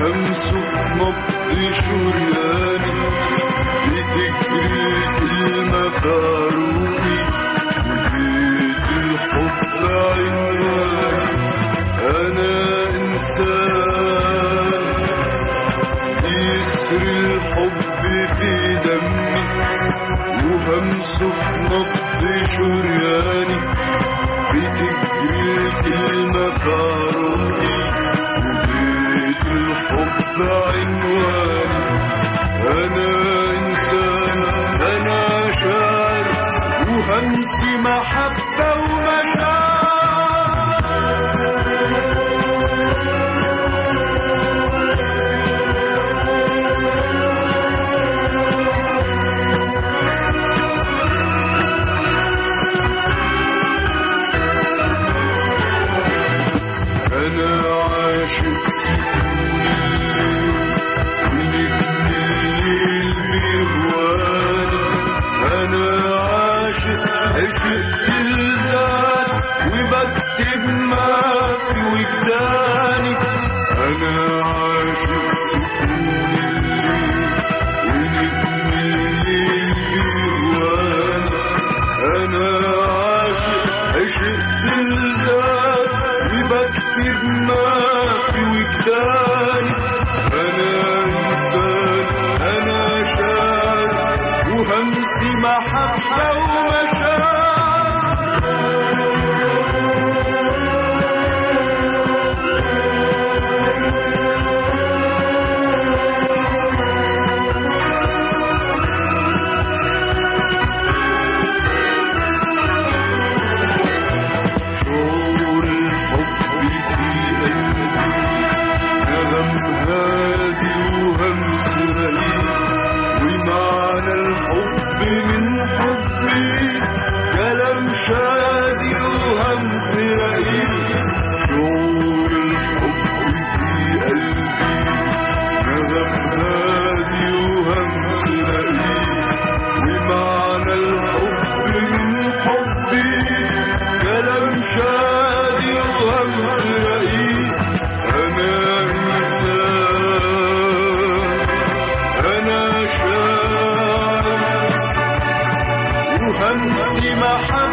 وهمسه في نبض شرياني بتجري كلمة في عروقي وبيت الحب عنواني أنا إنسان يسري الحب في دمي وهمسه في نبض شرياني بتجري الكلمة في عروقي وبيت الحب عنواني أنا إنسان أنا شاعر وهمسي محبة ومشاعر أنا عاشق سكون الليل ونجم الليل بهوانا أنا عاشق عشقت الذات وبكتب ما في وجداني أنا عاشق سكون الليل ونجم الليل بهوانا أنا عاشق عشقت الذات وبكتب ما في وجداني أنا إنسان أنا شاعر وهمسي محبة ومشاعر شعور الحب في قلبي نغم هادي وهمس رقيق ومعنى الحب من حبي كلام شادي وهمس رقيق شعور الحب في قلبي نغم هادي وهمس رقيق ومعنى الحب من حبي كلام شادي وهمس رقيق أنا إنسان أنا شاعر وهمسي محبة